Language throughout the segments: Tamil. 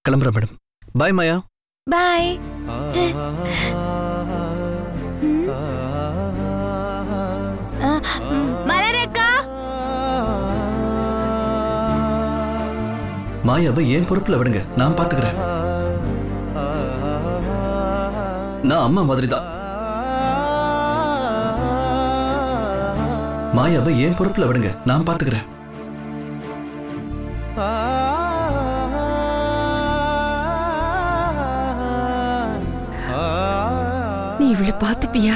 கிளம்புறேன் மேடம் பாய் மாயா பாய் மலரக்கா மாயாவை ஏன் பொறுப்புல விடுங்க நான் பாத்துக்கிறேன் நான் அம்மா மாதிரி தான் மாயாவை ஏன் பொறுப்புல விடுங்க நான் பாத்துக்கிறேன் நீ இவளை பாத்துப்பியா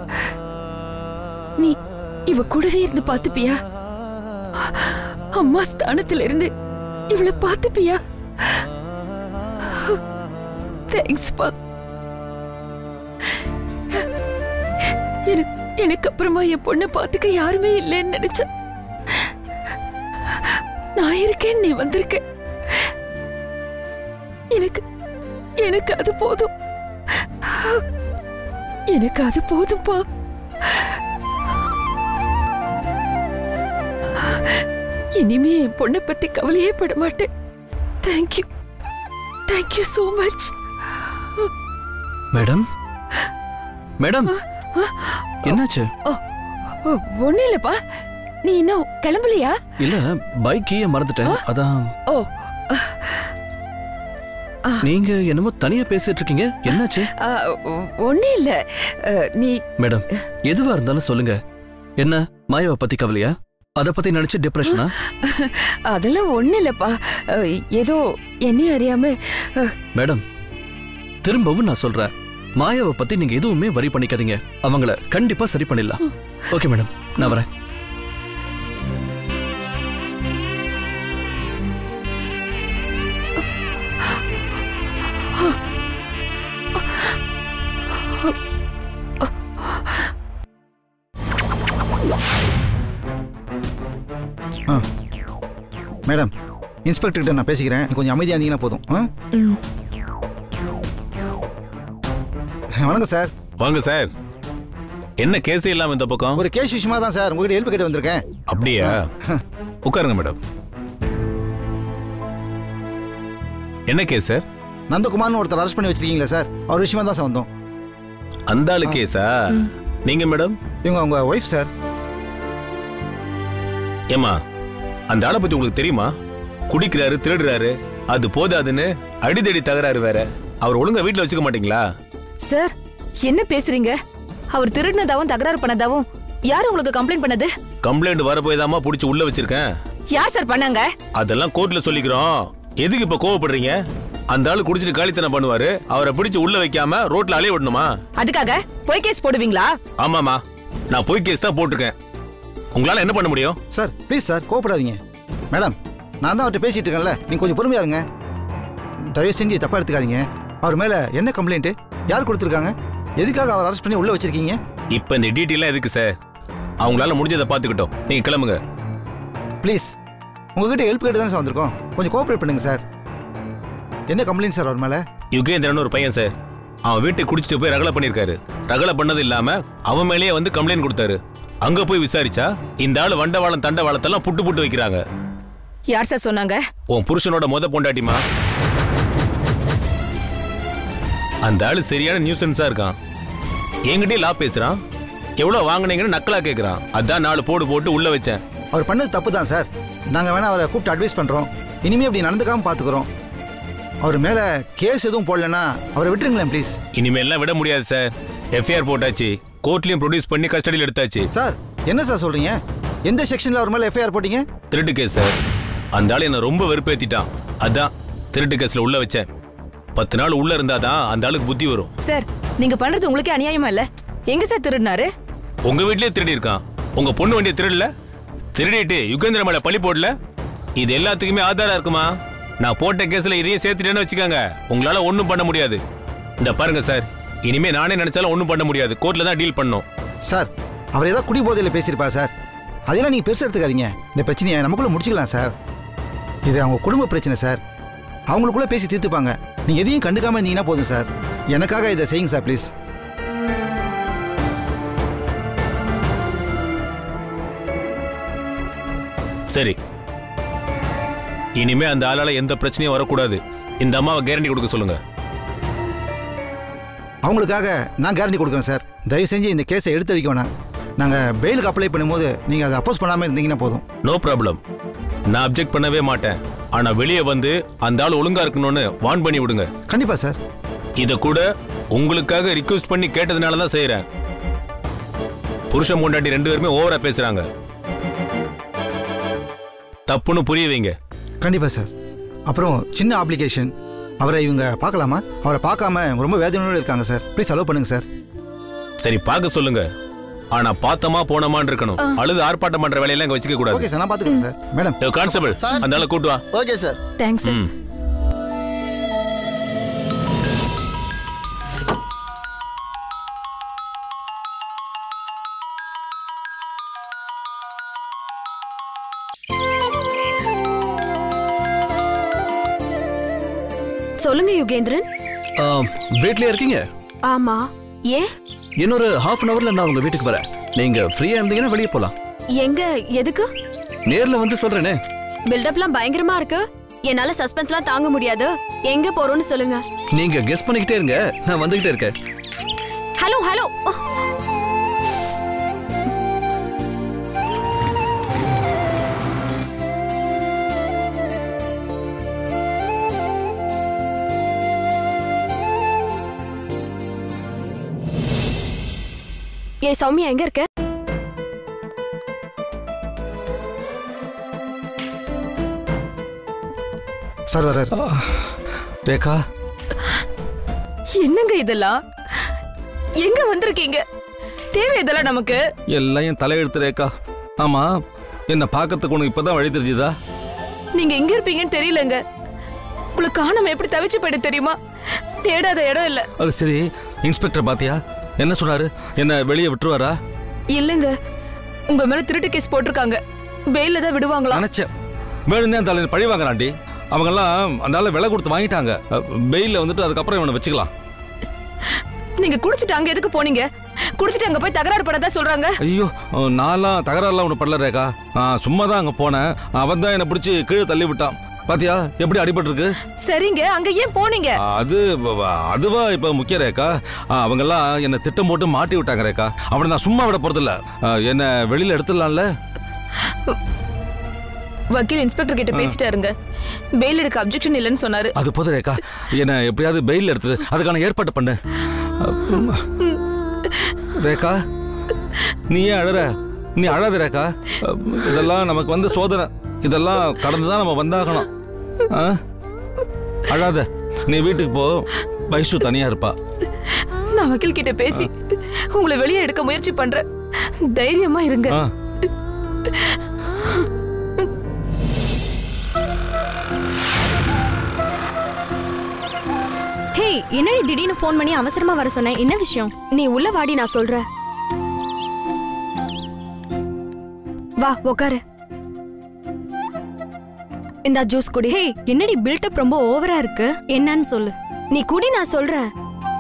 நீ இவ கூடவே இருந்து பாத்துப்பியா அம்மா ஸ்தானத்துல இருந்து இவளை பாத்துப்பியா தேங்க்ஸ் பா எனக்கு எனக்கு அப்புறமா என் பொண்ணை பாத்துக்க யாருமே இல்லைன்னு நினைச்சேன் நான் இருக்கேன் நீ வந்திருக்க எனக்கு எனக்கு அது போதும் எனக்கு அது போதும்பா இனிமே என் பொண்ணை பத்தி கவலையே பட மாட்டேன் thank you thank you so much madam madam என்னாச்சு ஒன்னும் இல்லப்பா நீ இன்னும் கிளம்பலையா இல்ல பைக் கீயை மறந்துட்டேன் அதான் ஓ நீங்க என்னமோ தனியா பேசிட்டு இருக்கீங்க என்னாச்சு ஒன்னும் இல்ல அ, நீ மேடம் எதுவா இருந்தாலும் சொல்லுங்க என்ன மாயாவை பத்தி கவலையா அத பத்தி நினைச்சு டிப்ரெஷனா அதெல்லாம் ஒன்னும் இல்லப்பா அ, ஏதோ என்னையும் அறியாம அ, மேடம் திரும்பவும் நான் சொல்றேன் மாயாவை பத்தி நீங்க எதுவுமே வரி பண்ணிக்காதீங்க அவங்கள கண்டிப்பா சரி பண்ணிடலாம் ஓகே மேடம் நான் வரேன் ஆ மேடம் இன்ஸ்பெக்டர் கிட்ட நான் பேசிக்கிறேன் நீ கொஞ்சம் அமைதியாக இருந்தீங்கன்னா போதும் ஆ ம். வணக்கம் சார் வாங்க சார் என்ன கேஸ் இல்லாம இந்த பக்கம் ஒரு கேஸ் விஷயமா தான் சார் உங்ககிட்ட ஹெல்ப் கேட்டு வந்திருக்கேன் அப்படியா உட்காருங்க மேடம் என்ன கேஸ் சார் நந்தகுமார்னு ஒருத்தர் அரெஸ்ட் பண்ணி வச்சிருக்கீங்களா சார் அவர் விஷயமா தான் சார் வந்தோம் அந்த ஆளு கேஸா நீங்க மேடம் இவங்க அவங்க ஒய்ஃப் சார் ஏமா அந்த ஆளை பத்தி உங்களுக்கு தெரியுமா குடிக்கிறாரு திருடுறாரு அது போதாதுன்னு அடிதடி தகராறு வேற அவர் ஒழுங்கா வீட்ல வச்சுக்க மாட்டீங்களா சார் என்ன பேசுறீங்க அவர் திருடினதாவும் தகராறு பண்ணதாவும் யார் உங்களுக்கு கம்ப்ளைண்ட் பண்ணது கம்ப்ளைண்ட் வர போய் தாமா புடிச்சு உள்ள வச்சிருக்கேன் யார் சார் பண்ணாங்க அதெல்லாம் கோர்ட்ல சொல்லிக்கிறோம் எதுக்கு இப்ப கோவப்படுறீங்க அந்த ஆளு குடிச்சிட்டு காலித்தனம் பண்ணுவாரு அவரை பிடிச்சு உள்ள வைக்காம ரோட்ல அலைய விடணுமா அதுக்காக பொய் கேஸ் போடுவீங்களா ஆமாமா நான் போய் கேஸ் தான் போட்டிருக்கேன் உங்களால என்ன பண்ண முடியும் சார் ப்ளீஸ் சார் கோவப்படாதீங்க மேடம் நான் தான் அவர்கிட்ட பேசிட்டு இருக்கேன்ல நீங்க கொஞ்சம் பொறுமையா இருங்க தயவு செஞ்சு தப்பா எடுத்துக்காதீங்க அவர் மேல என்ன கம்ப்ளைண்ட் யார் கொடுத்துருக்காங்க எதுக்காக அவர் அரெஸ்ட் பண்ணி உள்ள வச்சிருக்கீங்க இப்ப இந்த டீட்டெயிலாம் எதுக்கு சார் அவங்களால முடிஞ்சதை பார்த்துக்கிட்டோம் நீங்க கிளம்புங்க ப்ளீஸ் உங்ககிட்ட ஹெல்ப் கேட்டு தான் சார் வந்திருக்கோம் கொஞ்சம் கோஆப்ரேட் பண்ணுங்க சார் என்ன கம்ப்ளைண்ட் சார் அவர் மேல யுகேந்திரன் ஒரு பையன் சார் அவன் வீட்டுக்கு குடிச்சிட்டு போய் ரகலை பண்ணிருக்காரு ரகலை பண்ணது இல்லாம அவன் மேலேயே வந்து கம்ப்ளைண்ட் கொடுத்தாரு அங்க போய் விசாரிச்சா இந்த ஆளு வண்டவாளம் தண்டவாளத்தெல்லாம் புட்டு புட்டு வைக்கிறாங்க யார் சார் சொன்னாங்க உன் புருஷனோட மொத பொண்டாட்டிமா அந்த ஆளு சரியான நியூசன்ஸா இருக்கான் என்கிட்டயே லா பேசுறான் எவ்வளவு வாங்குனீங்கன்னு நக்கலா கேக்குறான் அதான் நாலு போடு போட்டு உள்ள வச்சேன் அவர் பண்ணது தப்பு தான் சார் நாங்கள் வேணா அவரை கூப்பிட்டு அட்வைஸ் பண்ணுறோம் இனிமே இப்படி நடந்துக்காம பார்த்துக்குறோம் அவர் மேலே கேஸ் எதுவும் போடலன்னா அவரை விட்டுருங்களேன் ப்ளீஸ் இனிமேல்லாம் விட முடியாது சார் எஃப்ஐஆர் போட்டாச்சு கோர்ட்லயும் ப்ரொடியூஸ் பண்ணி கஸ்டடியில் எடுத்தாச்சு சார் என்ன சார் சொல்கிறீங்க எந்த செக்ஷனில் அவர் மேலே எஃப்ஐஆர் போட்டீங்க திருட்டு கேஸ் சார் அந்த ஆள் என்ன ரொம்ப வெறுப்பேத்திட்டான் அதான் திருட்டு கேஸ்ல உள்ள வச்சேன் பத்து நாள் உள்ள இருந்தாதான் அந்த ஆளுக்கு புத்தி வரும் சார் நீங்க பண்றது உங்களுக்கே அநியாயமா இல்ல எங்க சார் திருடினாரு உங்க வீட்லயே திருடி இருக்கான் உங்க பொண்ணு வண்டியை திருடல திருடிட்டு யுகேந்திர மேல பழி போடல இது எல்லாத்துக்குமே ஆதாரம் இருக்குமா நான் போட்ட கேஸ்ல இதையும் சேர்த்துட்டேன்னு வச்சுக்கோங்க உங்களால ஒண்ணும் பண்ண முடியாது இந்த பாருங்க சார் இனிமே நானே நினைச்சாலும் ஒண்ணும் பண்ண முடியாது கோர்ட்ல தான் டீல் பண்ணும் சார் அவர் ஏதோ குடி போதையில் பேசியிருப்பார் சார் அதெல்லாம் நீங்கள் பெருசாக எடுத்துக்காதீங்க இந்த பிரச்சனையை நமக்குள்ளே முடிச்சுக்கலாம் சார் இது அவங்க குடும்ப பிரச்சனை சார் அவங்களுக்குள்ளே பேசி தீர்த்துப்பாங்க நீங்கள் எதையும் கண்டுக்காம இருந்தீங்கன்னா போதும் சார் எனக்காக இதை செய்யுங்க சார் ப்ளீஸ் சரி இனிமே அந்த ஆளால எந்த பிரச்சனையும் வரக்கூடாது இந்த அம்மாவை கேரண்டி கொடுக்க சொல்லுங்க அவங்களுக்காக நான் கேரண்டி கொடுக்குறேன் சார் தயவு செஞ்சு இந்த கேஸை எடுத்து அடிக்க வேணாம் நாங்கள் பெயிலுக்கு அப்ளை பண்ணும்போது நீங்கள் அதை அப்போஸ் பண்ணாமல் இருந்தீங்கன்னா போதும் நோ ப்ராப்ளம் நான் அப்ஜெக்ட் பண்ணவே மாட்டேன் ஆனா வெளியே வந்து அந்த ஆள் ஒழுங்கா இருக்கணும்னு வார்ன் பண்ணி விடுங்க கண்டிப்பாக சார் இத கூட உங்களுக்காக ரிக்வெஸ்ட் பண்ணி கேட்டதுனால தான் செய்யறேன் புருஷன் பொண்டாட்டி ரெண்டு பேருமே ஓவரா பேசுறாங்க தப்புன்னு புரிய வைங்க கண்டிப்பாக சார் அப்புறம் சின்ன அப்ளிகேஷன் அவரை இவங்க பார்க்கலாமா அவரை பார்க்காம ரொம்ப வேதனையோடு இருக்காங்க சார் ப்ளீஸ் அலோவ் பண்ணுங்க சார் சரி பார்க்க சொல்லுங்க ஆனா பார்த்தமா போனமான்னு இருக்கணும் அழுது ஆர்ப்பாட்டம் பண்ற வேலையெல்லாம் இங்க வச்சுக்க ஓகே கூடாது சார் நான் பார்த்துக்கிறேன் சார் மேடம் கான்ஸ்டபிள் சார். அந்த ஆளை கூட்டு வா ஓகே சார் தேங்க்ஸ் ம் சொல்லுங்க யுகேந்திரன் வீட்லயே இருக்கீங்க ஆமா ஏன் இன்னொரு ஹாஃப் அன் ஹவர்ல நான் உங்க வீட்டுக்கு வரேன் நீங்க ஃப்ரீயா இருந்தீங்கன்னா வெளியே போலாம் எங்க எதுக்கு நேர்ல வந்து சொல்றேனே பில்டப்லாம் பயங்கரமா இருக்கு என்னால சஸ்பென்ஸ்லாம் தாங்க முடியாது எங்க போறோம்னு சொல்லுங்க நீங்க கெஸ் பண்ணிக்கிட்டே இருங்க நான் வந்துகிட்டே இருக்கேன் ஹலோ ஹலோ ஏ சௌமியா எங்க இருக்க சார் வர்றாரு ரேகா என்னங்க இதெல்லாம் எங்க வந்திருக்கீங்க தேவை இதெல்லாம் நமக்கு எல்லாம் என் தலையெழுத்து ரேகா ஆமா என்ன பார்க்கறதுக்கு உனக்கு இப்பதான் வழி தெரிஞ்சுதா நீங்க எங்க இருப்பீங்கன்னு தெரியலங்க உங்களை காணாம எப்படி தவிச்சு போயிட்டு தெரியுமா தேடாத இடம் இல்ல அது சரி இன்ஸ்பெக்டர் பாத்தியா என்ன சொன்னாரு என்ன வெளியே விட்டுருவாரா இல்லங்க உங்க மேல திருட்டு கேஸ் போட்டிருக்காங்க பெயில தான் விடுவாங்களா நினைச்சேன் வேணும்னே அந்த ஆளை பழி வாங்குறான்டி அவங்கெல்லாம் அந்த ஆளை விலை கொடுத்து வாங்கிட்டாங்க பெயில வந்துட்டு அதுக்கப்புறம் இவனை வச்சுக்கலாம் நீங்க குடிச்சிட்டு அங்க எதுக்கு போனீங்க குடிச்சிட்டு அங்க போய் தகராறு பண்ணதா சொல்றாங்க ஐயோ நான்லாம் தகராறுலாம் ஒன்று பண்ணல ரேகா நான் சும்மா தான் அங்கே போனேன் அவன் தான் என்னை பிடிச்சி கீழே தள்ளி விட்டான் பாத்தியா எப்படி அடிபட்டிருக்கு சரிங்க அங்க ஏன் போனீங்க அது வ- வ- அதுவா இப்ப முக்கிய ரேக்கா அவங்கெல்லாம் என்னை திட்டம் போட்டு மாட்டி விட்டாங்க ரேக்கா அவனை நான் சும்மா விட போறதில்ல ஆ, என்னை வெளியில எடுத்துடலாம்ல வக்கீல் இன்ஸ்பெக்டர் கிட்ட பேசிட்டாருங்க பெயில் எடுக்க அப்ஜெக்ஷன் இல்லைன்னு சொன்னாரு அது போதும் ரேக்கா என்னை எப்படியாவது பெயில் எடுத்துரு அதுக்கான ஏற்பாடு பண்ணு அப்புறம், ரேகா நீ ஏன் அழற நீ அழாத ரேக்கா அ, இதெல்லாம் நமக்கு வந்து சோதனை இதெல்லாம் கடந்து தான் நம்ம வந்தாகணும் ஆ? அழாத நீ வீட்டுக்கு போ வைஷு தனியா இருப்பா நான் வக்கீல் கிட்ட பேசி உங்களை வெளியே எடுக்க முயற்சி பண்றேன் தைரியமா இருங்க ஆ ஹே என்னடி திடீர்னு ஃபோன் பண்ணி அவசரமா வர சொன்னேன் என்ன விஷயம் நீ உள்ள வாடி நான் சொல்றேன் வா உக்காரு இந்தா ஜூஸ் குடி ஹே என்னடி பில்டப் ரொம்ப ஓவரா இருக்கு என்னன்னு சொல்லு நீ குடி நான் சொல்றேன்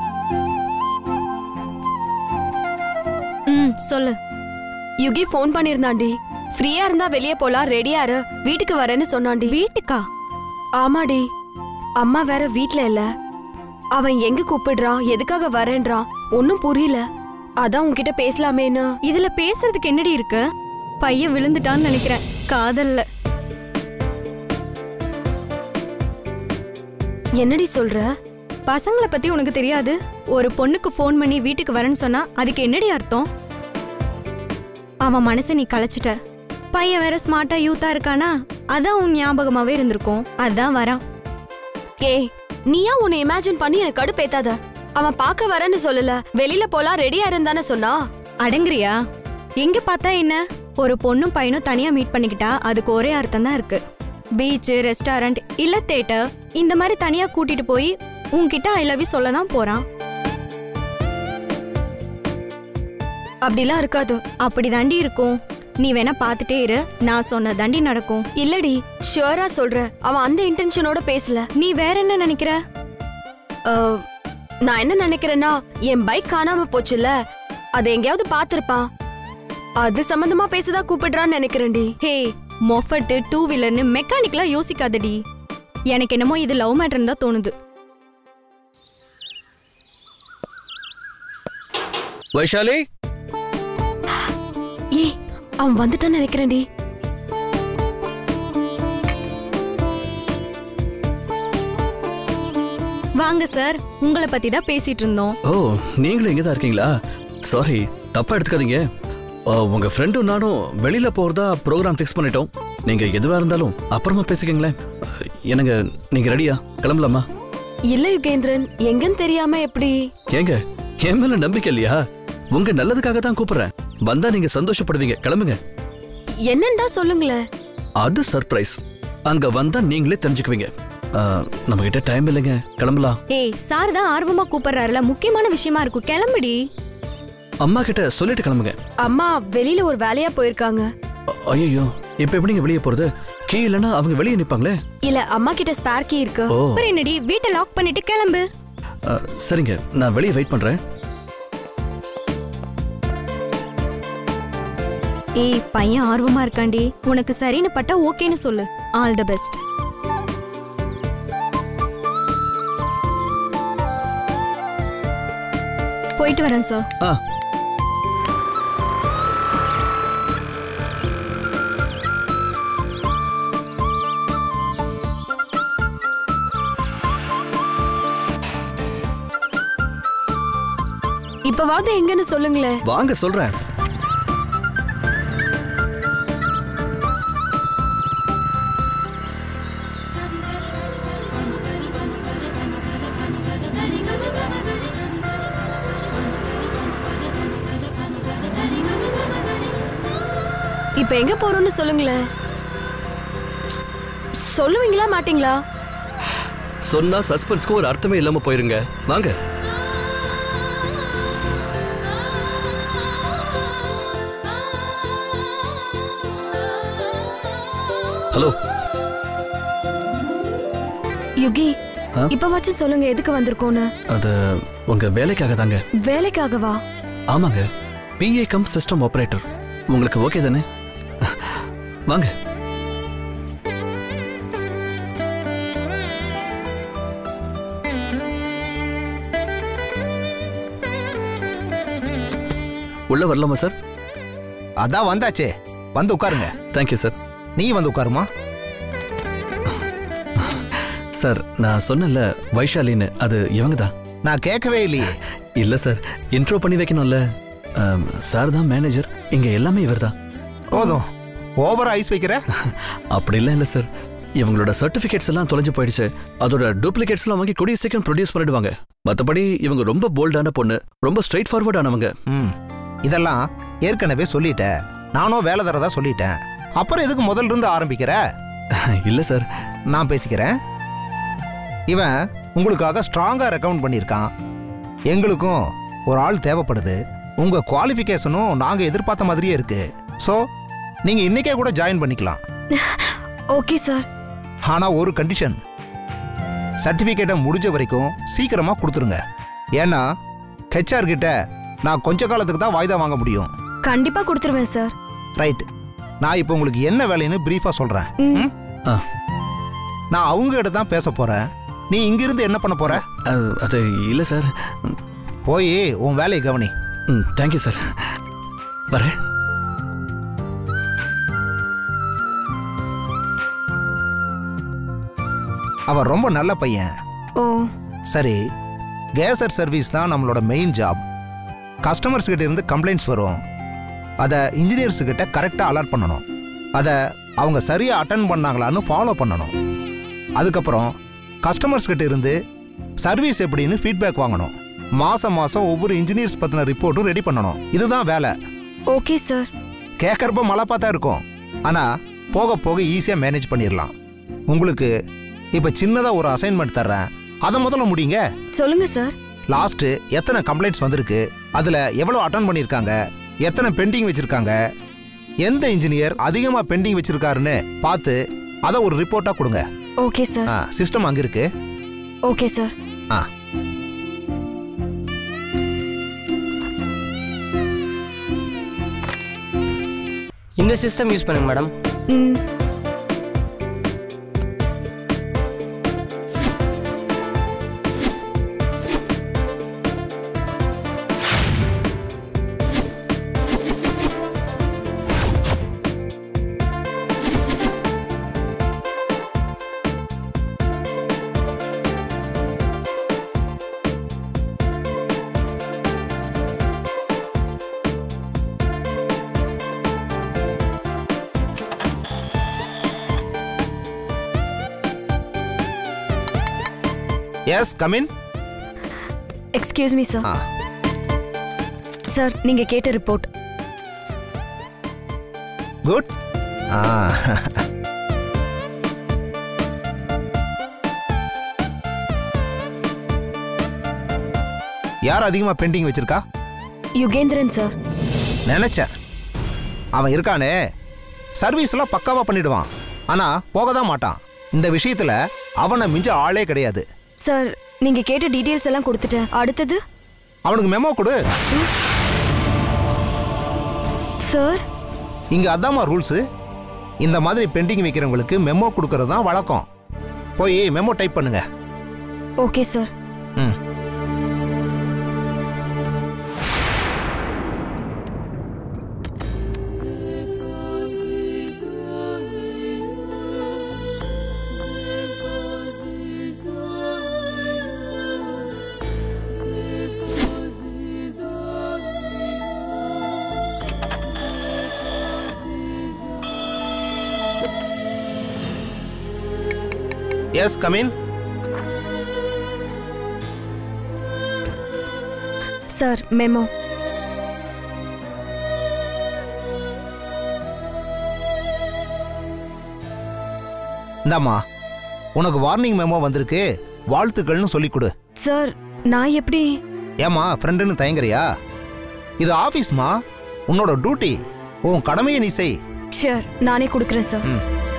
ம் சொல்லு யுகி ஃபோன் பண்ணிருந்தாண்டி ஃப்ரீயா இருந்தா வெளியே போலாம் ரெடியா இரு வீட்டுக்கு வரேன்னு சொன்னான்டி வீட்டுக்கா ஆமாடி அம்மா வேற வீட்ல இல்ல அவன் எங்க கூப்பிடுறான் எதுக்காக வரேன்றான் ஒன்னும் புரியல அதான் உன்கிட்ட பேசலாமேன்னு இதுல பேசுறதுக்கு என்னடி இருக்கு பையன் விழுந்துட்டான்னு நினைக்கிறேன் காதல்ல என்னடி சொல்ற பசங்களை பத்தி உனக்கு தெரியாது ஒரு பொண்ணுக்கு ஃபோன் பண்ணி வீட்டுக்கு வரேன்னு சொன்னா அதுக்கு என்னடி அர்த்தம் அவன் மனசை நீ கலைச்சிட்ட பையன் வேற ஸ்மார்ட்டா யூத்தா இருக்கானா அதான் உன் ஞாபகமாவே இருந்திருக்கும் அதான் வரான் ஏய் நீயா உன்னை இமேஜின் பண்ணி எனக்கு கடுப்பேத்தாத அவன் பார்க்க வரேன்னு சொல்லல வெளியில போலாம் ரெடியா இருந்தானே சொன்னா அடங்குறியா எங்க பார்த்தா என்ன ஒரு பொண்ணும் பையனும் தனியா மீட் பண்ணிக்கிட்டா அதுக்கு ஒரே அர்த்தம் தான் இருக்கு பீச் ரெஸ்டாரண்ட் இல்ல தேட்டர் இந்த மாதிரி தனியா கூட்டிட்டு போய் உன்கிட்ட ஐ லவ் யூ சொல்ல தான் போறான் அப்படிலாம் இருக்காது அப்படி தாண்டி இருக்கும் நீ வேணா பார்த்துட்டே இரு நான் சொன்ன தாண்டி நடக்கும் இல்லடி ஷுவரா சொல்றேன் அவன் அந்த இன்டென்ஷனோட பேசல நீ வேற என்ன நினைக்கிற அஹ், நான் என்ன நினைக்கிறேன்னா என் பைக் காணாம போச்சுல அதை எங்கேயாவது பார்த்திருப்பான் அது சம்பந்தமா பேசதான் கூப்பிடுறான்னு நினைக்கிறேன்டி ஹே மொஃபட்டு டூ வீலர்னு மெக்கானிக்லாம் யோசிக்காதடி எனக்கு என்னமோ இது லவ் மேட்டர்னு தான் தோணுது வைஷாலி ஏய் அவன் வந்துட்டான்னு நினைக்கிறேன்டி வாங்க சார் உங்களை பத்தி தான் பேசிட்டு இருந்தோம் ஓ நீங்களும் இங்கே தான் இருக்கீங்களா சாரி தப்பா எடுத்துக்காதீங்க ஆ, உங்க ஃப்ரெண்டும் நானும் வெளியில போறதா ப்ரோக்ராம் ஃபிக்ஸ் பண்ணிட்டோம் நீங்க எதுவா இருந்தாலும் அப்புறமா பேசிக்கங்களேன் ஆ, என்னங்க நீங்க ரெடியா கிளம்பலாமா இல்ல யுகேந்திரன் எங்கன்னு தெரியாம எப்படி ஏங்க என் மேல நம்பிக்கை இல்லையா உங்க நல்லதுக்காக தான் கூப்பிடுறேன் வந்தா நீங்க சந்தோஷப்படுவீங்க கிளம்புங்க என்னன்னு தான் சொல்லுங்களேன் அது சர்ப்ரைஸ் அங்க வந்தா நீங்களே தெரிஞ்சுக்குவீங்க நம்ம கிட்ட டைம் இல்லைங்க கிளம்பலாம் ஏய் சார் தான் ஆர்வமா கூப்பிடுறாருல முக்கியமான விஷயமா இருக்கும் கிளம்புடி அம்மா கிட்ட சொல்லிட்டு கிளம்புங்க அம்மா வெளியில ஒரு வேலையா போயிருக்காங்க ஐயோ இப்ப எப்படிங்க வெளியே போறது கீ இல்லைன்னா அவங்க வெளியே நிப்பாங்களே இல்ல அம்மா கிட்ட ஸ்பேர் கீ இருக்கு ஓ அப்புறம் என்னடி வீட்டை லாக் பண்ணிட்டு கிளம்பு ஆ, சரிங்க நான் வெளியே வெயிட் பண்றேன் ஏய் பையன் ஆர்வமா இருக்காண்டி உனக்கு சரின்னு பட்டா ஓகேன்னு சொல்லு ஆல் தி பெஸ்ட் போயிட்டு வரேன் சார் ஆ இப்பவாவது எங்கன்னு சொல்லுங்களேன் வாங்க சொல்றேன் இப்ப எங்க போறோம்னு சொல்லுங்களேன் சொல்லுவீங்களா மாட்டீங்களா சொன்னா சஸ்பென்ஸ்க்கு ஒரு அர்த்தமே இல்லாம போயிருங்க வாங்க ஹலோ யுகி ஆ? இப்ப வச்சு சொல்லுங்க எதுக்கு வந்திருக்கோன்னு அது உங்க வேலைக்காக தாங்க வேலைக்காகவா ஆமாங்க பிஏ கம் சிஸ்டம் ஆபரேட்டர் உங்களுக்கு ஓகே தானே வாங்க உள்ள வரலாமா சார் அதான் வந்தாச்சே வந்து உட்காருங்க தேங்க்யூ சார் நீ வந்து உட்காருமா சார் நான் சொன்னேன்ல வைஷாலின்னு அது இவங்க தான் நான் கேட்கவே இல்லையே இல்ல சார் இன்ட்ரோ பண்ணி வைக்கணும்ல ஆம், சார் தான் மேனேஜர் இங்க எல்லாமே இவர் தான் போதும் ஓவரா ஐஸ் வைக்கிற அப்படிலாம் இல்ல சார் இவங்களோட சர்டிபிகேட்ஸ் எல்லாம் தொலைஞ்சு போயிடுச்சு அதோட டூப்ளிகேட்ஸ் எல்லாம் வாங்கி கூடிய சீக்கிரம் ப்ரொடியூஸ் பண்ணிடுவாங்க மத்தபடி இவங்க ரொம்ப போல்டான பொண்ணு ரொம்ப ஸ்ட்ரைட் ஃபார்வர்டானவங்க ம் இதெல்லாம் ஏற்கனவே சொல்லிட்டேன் நானும் வேலை தரதா சொல்லிட்டேன் அப்புறம் எதுக்கு முதல்ல இருந்து ஆரம்பிக்கிற இல்ல சார் நான் பேசிக்கிறேன் இவன் உங்களுக்காக ஸ்ட்ராங்கா ரெக்கமெண்ட் பண்ணியிருக்கான் எங்களுக்கும் ஒரு ஆள் தேவைப்படுது உங்க குவாலிஃபிகேஷனும் நாங்க எதிர்பார்த்த மாதிரியே இருக்கு ஸோ நீங்க இன்னைக்கே கூட ஜாயின் பண்ணிக்கலாம் ஓகே சார் ஆனா ஒரு கண்டிஷன் சர்டிஃபிகேட்டை முடிஞ்ச வரைக்கும் சீக்கிரமா கொடுத்துருங்க ஏன்னா ஹெச்ஆர் கிட்ட நான் கொஞ்ச காலத்துக்கு தான் வாய்தா வாங்க முடியும் கண்டிப்பா கொடுத்துருவேன் சார் ரைட் நான் இப்போ உங்களுக்கு என்ன வேலைன்னு பிரீஃபா சொல்றேன் ம்? ஆ. நான் அவங்க கிட்ட தான் பேச போறேன் நீ இங்கிருந்து என்ன பண்ண போற அது அது இல்ல சார் போய் உன் வேலையை கவனி ம் தேங்க்யூ சார் வரேன் அவன் ரொம்ப நல்ல பையன் ஓ சரி கேசர் சர்வீஸ் தான் நம்மளோட மெயின் ஜாப் கஸ்டமர்ஸ் கிட்ட இருந்து கம்ப்ளைண்ட்ஸ் வரும் அதை இன்ஜினியர்ஸ் கிட்ட கரெக்டாக அலர்ட் பண்ணணும் அதை அவங்க சரியாக அட்டன் பண்ணாங்களான்னு ஃபாலோ பண்ணணும் அதுக்கப்புறம் கஸ்டமர்ஸ் கிட்ட இருந்து சர்வீஸ் எப்படின்னு ஃபீட்பேக் வாங்கணும் மாசம் மாசம் ஒவ்வொரு இன்ஜினியர்ஸ் பத்தின ரிப்போர்ட்டும் ரெடி பண்ணணும் இதுதான் வேலை ஓகே சார் கேட்கறப்ப மழப்பா தான் இருக்கும் ஆனா போக போக ஈஸியாக மேனேஜ் பண்ணிடலாம் உங்களுக்கு இப்போ சின்னதாக ஒரு அசைன்மெண்ட் தர்றேன் அதை முதல்ல முடியுங்க சொல்லுங்க சார் லாஸ்ட் எத்தனை கம்ப்ளைண்ட்ஸ் வந்திருக்கு அதுல எவ்வளவு அட்டன் பண்ணியிருக்காங்க எத்தனை பெண்டிங் வச்சிருக்காங்க எந்த இன்ஜினியர் அதிகமா பெண்டிங் வச்சிருக்காருன்னு பார்த்து அதை ஒரு ரிப்போர்ட்டா கொடுங்க ஓகே சார் சிஸ்டம் அங்க இருக்கு ஓகே சார் ஆ இந்த சிஸ்டம் யூஸ் பண்ணுங்க madam hmm yes come in excuse me sir ஆ சார் நீங்க கேட்ட ரிப்போர்ட் குட் ஆ யார் அதிகமா பெண்டிங் வச்சிருக்கா யுகேந்திரன் சார் நினைச்சேன் அவன் இருக்கானே சர்வீஸ் எல்லாம் பக்காவா பண்ணிடுவான் ஆனா போக தான் மாட்டான் இந்த விஷயத்துல அவனை மிஞ்ச ஆளே கிடையாது சார் நீங்க கேட்ட டீடைல்ஸ் எல்லாம் கொடுத்துட்டேன் அடுத்தது அவனுக்கு மெமோ கொடு சார் இங்க அதாம்மா ரூல்ஸ் இந்த மாதிரி பெண்டிங் வைக்கிறவங்களுக்கு மெமோ கொடுக்கறது தான் வழக்கம் போய் மெமோ டைப் பண்ணுங்க okay sir hmm yes come in sir memo இந்தாம்மா உனக்கு வார்னிங் மெமோ வந்திருக்கு வாழ்த்துக்கள்னு சொல்லிக் கொடு சார் நான் எப்படி ஏம்மா ஃப்ரெண்டுன்னு தயங்குறியா இது ஆஃபீஸ்மா உன்னோட டியூட்டி உன் கடமையை நீ செய் ஷியர் நானே கொடுக்குறேன் சார்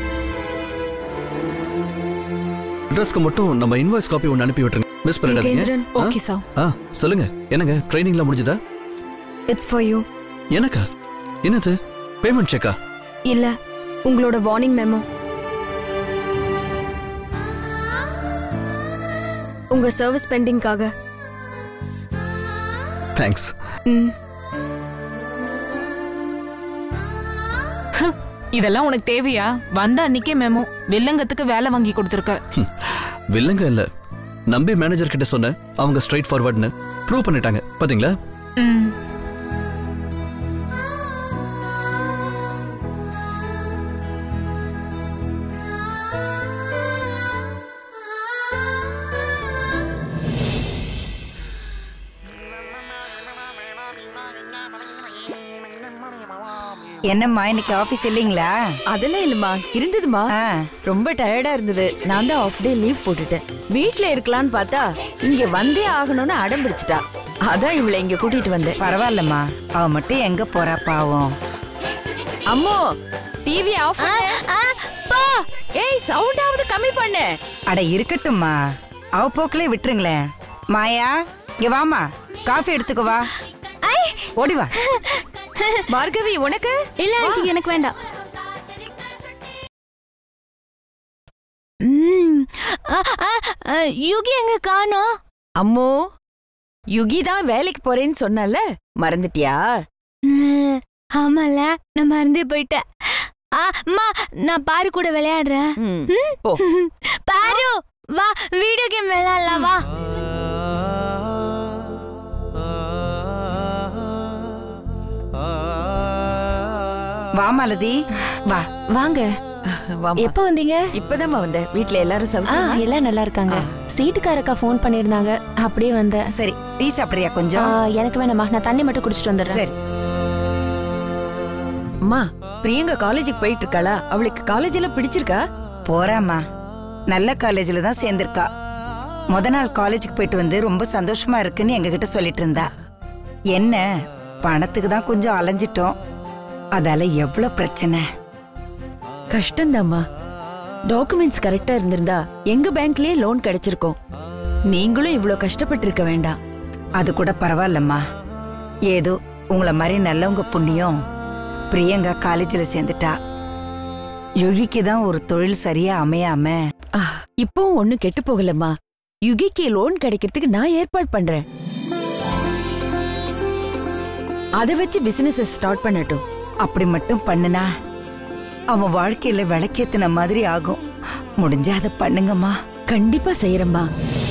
அட்ரஸ்க்கு மட்டும் நம்ம இன்வாய்ஸ் காப்பி ஒன்று அனுப்பி விட்டுருங்க மிஸ் பண்ணிடாதீங்க யுகேந்திரன் ஆ? ஓகே சார் ஆ சொல்லுங்க என்னங்க ட்ரைனிங்லாம் முடிஞ்சதா இட்ஸ் ஃபார் யூ எனக்கா என்னது பேமெண்ட் செக்கா இல்ல உங்களோட வார்னிங் மெமோ உங்க சர்வீஸ் பெண்டிங்காக தேங்க்ஸ் ம் இதெல்லாம் உனக்கு தேவையா வந்த அன்னைக்கே மெமோ வில்லங்கத்துக்கு வேலை வாங்கி கொடுத்துருக்க வில்லங்க இல்ல நம்பி மேனேஜர் கிட்ட சொன்னேன் அவங்க ஸ்ட்ரைட் ஃபார்வர்ட்னு ப்ரூவ் பண்ணிட்டாங்க பாத்தீங்களா ம். என்னம்மா இன்னைக்கு ஆபீஸ் இல்லைங்களா அதெல்லாம் இல்லம்மா இருந்ததுமா ஆ. ரொம்ப டயர்டா இருந்தது நான் தான் ஆஃப் டே லீவ் போட்டுட்டேன் வீட்ல இருக்கலாம்னு பார்த்தா இங்க வந்தே ஆகணும்னு அடம் பிடிச்சிட்டா அதான் இவளை இங்க கூட்டிட்டு வந்தேன் பரவாயில்லம்மா அவ மட்டும் எங்க போறா பாவம் அம்மோ டிவி ஆஃப் ஏய் சவுண்டாவது கம்மி பண்ணு அட இருக்கட்டும்மா அவ போக்கிலே விட்டுருங்களேன் மாயா இங்க வாமா காஃபி எடுத்துக்கோ வா ஓடி வா பார்கவி உனக்கு இல்ல ஆண்டி எனக்கு வேண்டாம் யுகி எங்க காணோம் அம்மோ யுகி தான் வேலைக்கு போறேன்னு சொன்னல மறந்துட்டியா ஆமால நான் மறந்தே போயிட்டேன் அம்மா நான் பாரு கூட விளையாடுறேன் ம், போ பாரு வா வீடியோ கேம் விளையாடலாம் வா வா மாலதி வா வாங்க வாம்மா. எப்போ வந்தீங்க இப்பதாம்மா வந்தேன் வீட்ல எல்லாரும் ஆ சௌக்கியமா எல்லாம் நல்லா இருக்காங்க சீட்டுக்காரக்கா ஃபோன் பண்ணியிருந்தாங்க அப்படியே வந்தேன் சரி டீ சாப்பிடுறியா ஆ, கொஞ்சம் எனக்கு வேணாமா நான் தண்ணி மட்டும் குடிச்சிட்டு வந்துடுறேன் சரி அம்மா பிரியங்கா காலேஜுக்கு போயிட்டு இருக்காளா அவளுக்கு காலேஜ் எல்லாம் பிடிச்சிருக்கா போறாம்மா நல்ல காலேஜில் தான் சேர்ந்திருக்கா முத நாள் காலேஜுக்கு போயிட்டு வந்து ரொம்ப சந்தோஷமா இருக்குன்னு எங்ககிட்ட சொல்லிட்டு இருந்தா என்ன பணத்துக்கு தான் கொஞ்சம் அலைஞ்சிட்டோம் அதால எவ்வளவு பிரச்சனை கஷ்டம்தாம்மா டாக்குமெண்ட்ஸ் கரெக்டா இருந்திருந்தா எங்க பேங்க்லயே லோன் கிடைச்சிருக்கும் நீங்களும் இவ்ளோ கஷ்டப்பட்டு இருக்க வேண்டாம் அது கூட பரவாயில்லம்மா ஏதோ உங்கள மாதிரி நல்லவங்க புண்ணியம் பிரியங்கா காலேஜில் சேர்ந்துட்டா யுகிக்கு தான் ஒரு தொழில் சரியா அமையாம ஆ, இப்பவும் ஒண்ணும் கெட்டு போகலம்மா யுகிக்கு லோன் கிடைக்கிறதுக்கு நான் ஏற்பாடு பண்றேன் அதை வச்சு பிசினஸ் ஸ்டார்ட் பண்ணட்டும் அப்படி மட்டும் பண்ணுனா அவன் வாழ்க்கையில விளக்கேத்தின மாதிரி ஆகும் முடிஞ்சா அதை பண்ணுங்கம்மா கண்டிப்பா செய்யறேம்மா